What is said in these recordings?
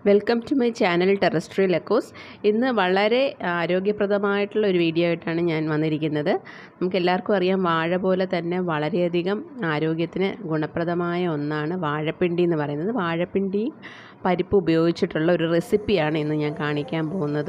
welcome to my channel terrestrial echoes ഇന്ന് വളരെ ആരോഗ്യപ്രദമായിട്ടുള്ള ഒരു വീഡിയോ ആയിട്ടാണ് ഞാൻ വന്നിരിക്കുന്നത് നമുക്ക് എല്ലാവർക്കും അറിയാം വാഴ പോലെ തന്നെ വളരെയധികം ആരോഗ്യത്തിന് ഗുണപ്രദമായ ഒന്നാണ് വാഴപ്പിണ്ടി എന്ന് പറയുന്നത് വാഴപ്പിണ്ടി പരിപ്പ് ഉപയോഗിച്ചിട്ടുള്ള ഒരു റെസിപ്പിയാണ് ഇന്ന് ഞാൻ കാണിക്കാൻ പോകുന്നത്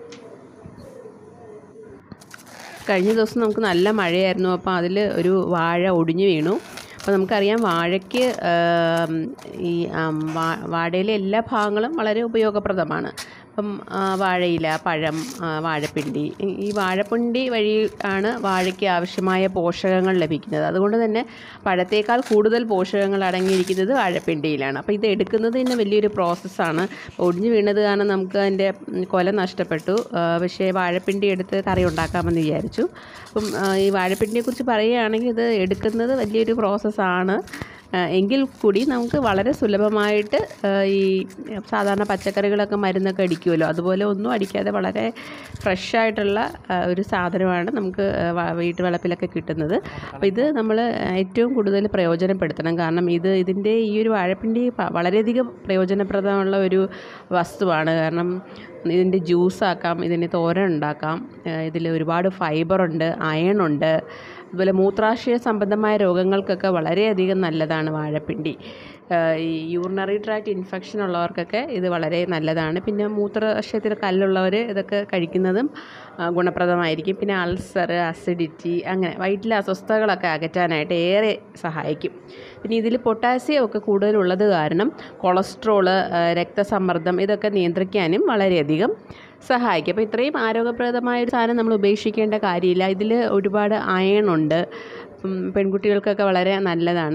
കഴിഞ്ഞ ദിവസം നമുക്ക് നല്ല മഴയായിരുന്നു അപ്പോൾ അതിൽ ഒരു വാഴ ഒടിഞ്ഞു വീണു അപ്പോൾ നമുക്കറിയാം വാഴയ്ക്ക് ആം, ഈ ആം, വാ- വാഴയിലെ എല്ലാ ഭാഗങ്ങളും വളരെ ഉപയോഗപ്രദമാണ് അപ്പം ആ, വാഴയില പഴം ആ, വാഴപ്പിണ്ടി ഈ- ഈ വാഴപ്പിണ്ടി വഴി ആണ് വാഴയ്ക്ക് ആവശ്യമായ പോഷകങ്ങൾ ലഭിക്കുന്നത് അതുകൊണ്ട് തന്നെ പഴത്തേക്കാൾ കൂടുതൽ പോഷകങ്ങൾ അടങ്ങിയിരിക്കുന്നത് വാഴപ്പിണ്ടിയിലാണ് അപ്പോൾ ഇത് എടുക്കുന്നത് തന്നെ വലിയൊരു പ്രോസസ്സാണ് ഒടിഞ്ഞു വീണത് കാരണം നമുക്ക് അതിൻ്റെ ഉം, കൊല നഷ്ടപ്പെട്ടു ആ, പക്ഷേ വാഴപ്പിണ്ടി എടുത്ത് കറി ഉണ്ടാക്കാമെന്ന് വിചാരിച്ചു അപ്പം ആ, ഈ വാഴപ്പിണ്ടിയെക്കുറിച്ച് പറയുകയാണെങ്കിൽ ഇത് എടുക്കുന്നത് വലിയൊരു പ്രോസസ്സാണ് ആ, എങ്കിൽ കൂടി നമുക്ക് വളരെ സുലഭമായിട്ട് ആ, ഈ സാധാരണ പച്ചക്കറികളൊക്കെ മരുന്നൊക്കെ അടിക്കുമല്ലോ അതുപോലെ ഒന്നും അടിക്കാതെ വളരെ ഫ്രഷായിട്ടുള്ള ഒരു സാധനമാണ് നമുക്ക് ആ, വ- വീട്ടുവളപ്പിലൊക്കെ കിട്ടുന്നത് അപ്പോൾ ഇത് നമ്മൾ ഏറ്റവും കൂടുതൽ പ്രയോജനപ്പെടുത്തണം കാരണം ഇത് ഇതിൻ്റെ ഈ ഒരു വാഴപ്പിണ്ടി പ- വളരെയധികം പ്രയോജനപ്രദമുള്ള ഒരു വസ്തുവാണ് കാരണം ഇതിൻ്റെ ജ്യൂസാക്കാം ഇതിൻ്റെ തോരൻ ഉണ്ടാക്കാം ഇതിൽ ഒരുപാട് ഫൈബറുണ്ട് അയണുണ്ട് അതുപോലെ മൂത്രാശയ സംബന്ധമായ രോഗങ്ങൾക്കൊക്കെ വളരെയധികം നല്ലതാണ് വാഴപ്പിണ്ടി ആഹ് ഈ യൂറിനറി ട്രാക്ട് ഇൻഫെക്ഷൻ ഉള്ളവർക്കൊക്കെ ഇത് വളരെ നല്ലതാണ് പിന്നെ മൂത്രാശയത്തിൽ കല്ലുള്ളവർ ഇതൊക്കെ കഴിക്കുന്നതും ആ, ഗുണപ്രദമായിരിക്കും പിന്നെ അൾസർ അസിഡിറ്റി അങ്ങനെ വയറ്റിലെ അസ്വസ്ഥതകളൊക്കെ അകറ്റാനായിട്ട് ഏറെ സഹായിക്കും പിന്നെ ഇതിൽ പൊട്ടാസ്യം ഒക്കെ കൂടുതലുള്ളത് കാരണം കൊളസ്ട്രോള് ആ, രക്തസമ്മർദ്ദം ഇതൊക്കെ നിയന്ത്രിക്കാനും വളരെയധികം സഹായിക്കും അപ്പോൾ ഇത്രയും ആരോഗ്യപ്രദമായ ഒരു സാധനം നമ്മൾ ഉപേക്ഷിക്കേണ്ട കാര്യമില്ല ഇതിൽ ഒരുപാട് അയൺ ഉണ്ട് ഉം, പെൺകുട്ടികൾക്കൊക്കെ വളരെ നല്ലതാണ്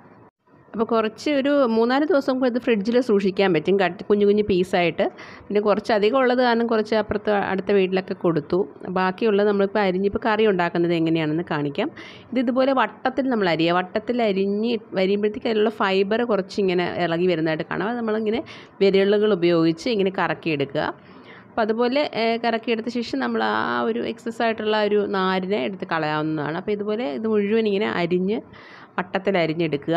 അപ്പോൾ കുറച്ച് ഒരു മൂന്നാല് ദിവസം ഇത് ഫ്രിഡ്ജിൽ സൂക്ഷിക്കാൻ പറ്റും കട്ട് കുഞ്ഞു കുഞ്ഞു പീസായിട്ട് പിന്നെ കുറച്ച് അധികം ഉള്ളത് കാരണം കുറച്ച് അപ്പുറത്ത് അടുത്ത വീട്ടിലൊക്കെ കൊടുത്തു ബാക്കിയുള്ളത് നമ്മളിപ്പോൾ അരിഞ്ഞിപ്പോൾ കറി ഉണ്ടാക്കുന്നത് എങ്ങനെയാണെന്ന് കാണിക്കാം ഇത് ഇതുപോലെ വട്ടത്തിൽ നമ്മൾ അരിയുക വട്ടത്തിൽ അരിഞ്ഞ് വരുമ്പോഴത്തേക്ക് അതിലുള്ള ഫൈബർ കുറച്ചിങ്ങനെ ഇളകി വരുന്നതായിട്ട് കാണാം അത് നമ്മളിങ്ങനെ വിരലുകൾ ഉപയോഗിച്ച് ഇങ്ങനെ കറക്കിയെടുക്കുക അപ്പോൾ അതുപോലെ ഏഹ്, കറക്കിയെടുത്ത ശേഷം നമ്മൾ ആ ഒരു എക്സസ് ആയിട്ടുള്ള ഒരു നാരിനെ എടുത്ത് കളയാവുന്നതാണ് അപ്പോൾ ഇതുപോലെ ഇത് മുഴുവൻ ഇങ്ങനെ അരിഞ്ഞ് വട്ടത്തിൽ അരിഞ്ഞെടുക്കുക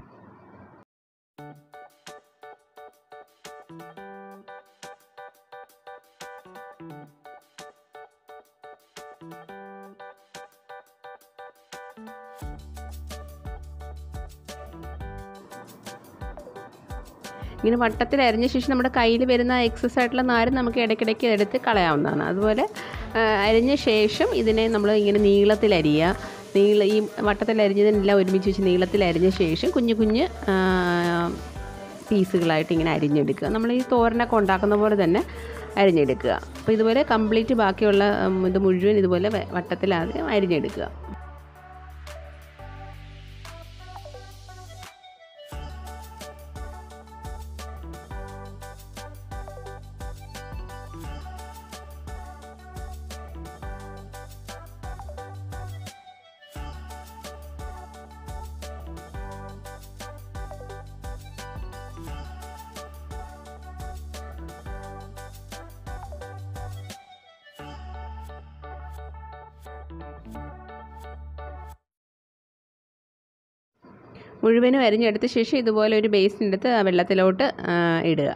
ഇങ്ങനെ വട്ടത്തിൽ അരിഞ്ഞ ശേഷം നമ്മുടെ കയ്യിൽ വരുന്ന എക്സസ് ആയിട്ടുള്ള നാര് നമുക്ക് ഇടയ്ക്കിടയ്ക്ക് എടുത്ത് കളയാവുന്നതാണ് അതുപോലെ ആ, അരിഞ്ഞ ശേഷം ഇതിനെ നമ്മൾ ഇങ്ങനെ നീളത്തിൽ അരിയുക നീള ഈ വട്ടത്തിൽ അരിഞ്ഞതിനെല്ലാം ഒരുമിച്ച് വെച്ച് നീളത്തിൽ അരിഞ്ഞ ശേഷം കുഞ്ഞു കുഞ്ഞ് ആ, പീസുകളായിട്ട് ഇങ്ങനെ അരിഞ്ഞെടുക്കുക നമ്മൾ ഈ തോരനൊക്കെ ഉണ്ടാക്കുന്ന പോലെ തന്നെ അരിഞ്ഞെടുക്കുക അപ്പോൾ ഇതുപോലെ കംപ്ലീറ്റ് ബാക്കിയുള്ള ഉം, ഇത് മുഴുവൻ ഇതുപോലെ വ- വട്ടത്തിലാദ്യം അരിഞ്ഞെടുക്കുക മുഴുവനും അരിഞ്ഞെടുത്ത ശേഷം ഇതുപോലെ ഒരു ബേസിനെടുത്ത് ആ വെള്ളത്തിലോട്ട് ആ, ഇടുക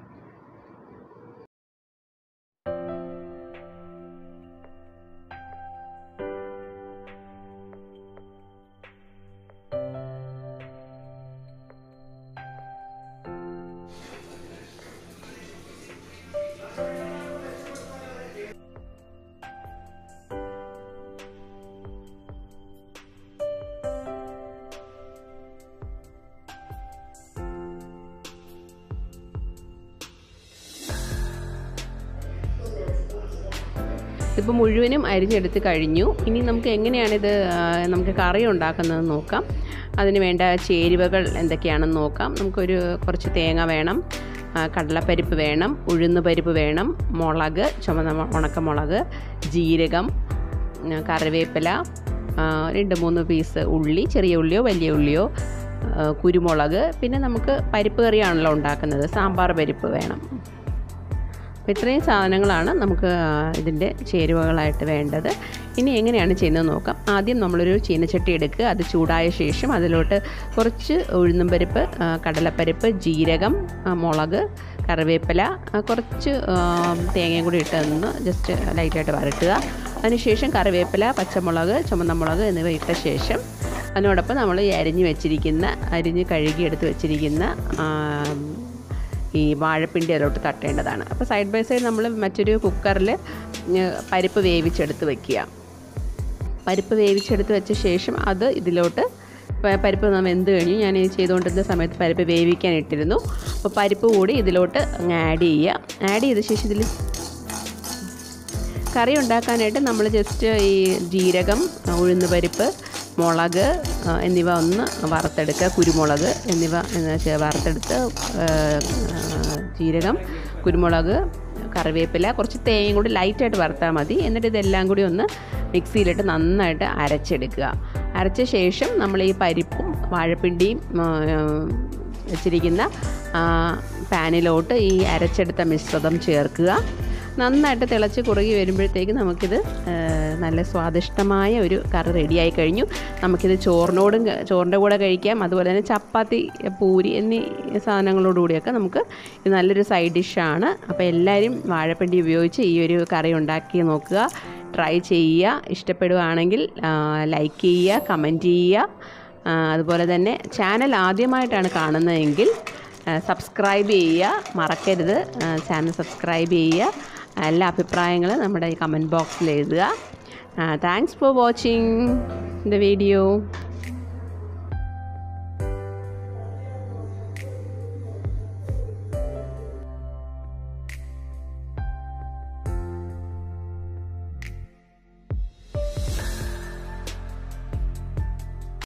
ഇതിപ്പോൾ മുഴുവനും അരിഞ്ഞെടുത്ത് കഴിഞ്ഞു ഇനി നമുക്ക് എങ്ങനെയാണിത് ആ, നമുക്ക് കറി ഉണ്ടാക്കുന്നത് നോക്കാം അതിന് വേണ്ട ചേരുവകൾ എന്തൊക്കെയാണെന്ന് നോക്കാം നമുക്കൊരു കുറച്ച് തേങ്ങ വേണം ആ, കടലപ്പരിപ്പ് വേണം ഉഴുന്ന് പരിപ്പ് വേണം മുളക് ചുമന്ന മു- ഉണക്കമുളക് ജീരകം ആ, കറിവേപ്പില ആ, രണ്ട് മൂന്ന് പീസ് ഉള്ളി ചെറിയ ഉള്ളിയോ വലിയ ഉള്ളിയോ ആ, കുരുമുളക് പിന്നെ നമുക്ക് പരിപ്പ് കറിയാണല്ലോ ഉണ്ടാക്കുന്നത് സാമ്പാർ പരിപ്പ് വേണം അപ്പോൾ ഇത്രയും സാധനങ്ങളാണ് നമുക്ക് ആ, ഇതിൻ്റെ ചേരുവകളായിട്ട് വേണ്ടത് ഇനി എങ്ങനെയാണ് ചെയ്യുന്നത് നോക്കാം ആദ്യം നമ്മളൊരു ചീനച്ചട്ടി എടുക്കുക അത് ചൂടായ ശേഷം അതിലോട്ട് കുറച്ച് ഉഴുന്നും പരിപ്പ് ആ, കടലപ്പരിപ്പ് ജീരകം ആ, മുളക് കറിവേപ്പില ആ, കുറച്ച് ആ, തേങ്ങയും കൂടി ഇട്ട് ഒന്ന് ജസ്റ്റ് ലൈറ്റായിട്ട് വരട്ടുക അതിനുശേഷം കറിവേപ്പില പച്ചമുളക് ചുമന്ന മുളക് എന്നിവ ഇട്ട ശേഷം അതിനോടൊപ്പം നമ്മൾ ഈ അരിഞ്ഞ് വെച്ചിരിക്കുന്ന അരിഞ്ഞ് കഴുകി എടുത്ത് വെച്ചിരിക്കുന്ന ആ, ഈ വാഴപ്പിണ്ടി അതിലോട്ട് തട്ടേണ്ടതാണ് അപ്പോൾ സൈഡ് ബൈ സൈഡ് നമ്മൾ മറ്റൊരു കുക്കറിൽ പരിപ്പ് വേവിച്ചെടുത്ത് വെക്കുക പരിപ്പ് വേവിച്ചെടുത്ത് വെച്ച ശേഷം അത് ഇതിലോട്ട് പ- പരിപ്പ് നമ്മൾ വെന്ത് കഴിഞ്ഞു ഞാൻ ഇത് ചെയ്തുകൊണ്ടിരുന്ന സമയത്ത് പരിപ്പ് വേവിക്കാൻ ഇട്ടിരുന്നു അപ്പോൾ പരിപ്പ് കൂടി ഇതിലോട്ട് അങ്ങ് ആഡ് ചെയ്യുക ആഡ് ചെയ്ത ശേഷം ഇതിൽ കറി ഉണ്ടാക്കാനായിട്ട് നമ്മൾ ജസ്റ്റ് ഈ ജീരകം ഉഴുന്ന് പരിപ്പ് മുളക് ആ, എന്നിവ ഒന്ന് വറുത്തെടുക്കുക കുരുമുളക് എന്നിവ എന്ന് വെച്ചാൽ വറുത്തെടുത്ത് ആ, ആ, ജീരകം കുരുമുളക് കറിവേപ്പില കുറച്ച് തേങ്ങയും കൂടി ലൈറ്റായിട്ട് വറുത്താൽ മതി എന്നിട്ട് ഇതെല്ലാം കൂടി ഒന്ന് മിക്സിയിലിട്ട് നന്നായിട്ട് അരച്ചെടുക്കുക അരച്ച ശേഷം നമ്മൾ ഈ പരിപ്പും വാഴപ്പിണ്ടിയും ആ, വെച്ചിരിക്കുന്ന ആ, പാനിലോട്ട് ഈ അരച്ചെടുത്ത മിശ്രിതം ചേർക്കുക നന്നായിട്ട് തിളച്ച് കുറുകി വരുമ്പോഴത്തേക്ക് നമുക്കിത് ആ, നല്ല സ്വാദിഷ്ടമായ ഒരു കറി റെഡിയായി കഴിഞ്ഞു നമുക്കിത് ചോറിനോടും ക- ചോറിൻ്റെ കൂടെ കഴിക്കാം അതുപോലെ തന്നെ ചപ്പാത്തി പൂരി എന്നീ സാധനങ്ങളോടുകൂടിയൊക്കെ നമുക്ക് ഇത് നല്ലൊരു സൈഡ് ഡിഷാണ് അപ്പോൾ എല്ലാവരും വാഴപ്പിണ്ടി ഉപയോഗിച്ച് ഈ ഒരു കറി ഉണ്ടാക്കി നോക്കുക ട്രൈ ചെയ്യുക ഇഷ്ടപ്പെടുകയാണെങ്കിൽ ലൈക്ക് ചെയ്യുക കമൻറ്റ് ചെയ്യുക ആ, അതുപോലെ തന്നെ ചാനൽ ആദ്യമായിട്ടാണ് കാണുന്നതെങ്കിൽ സബ്സ്ക്രൈബ് ചെയ്യുക മറക്കരുത് ചാനൽ സബ്സ്ക്രൈബ് ചെയ്യുക എല്ലാ അഭിപ്രായങ്ങളും നമ്മുടെ ഈ കമൻറ്റ് ബോക്സിൽ എഴുതുക thanks for watching the video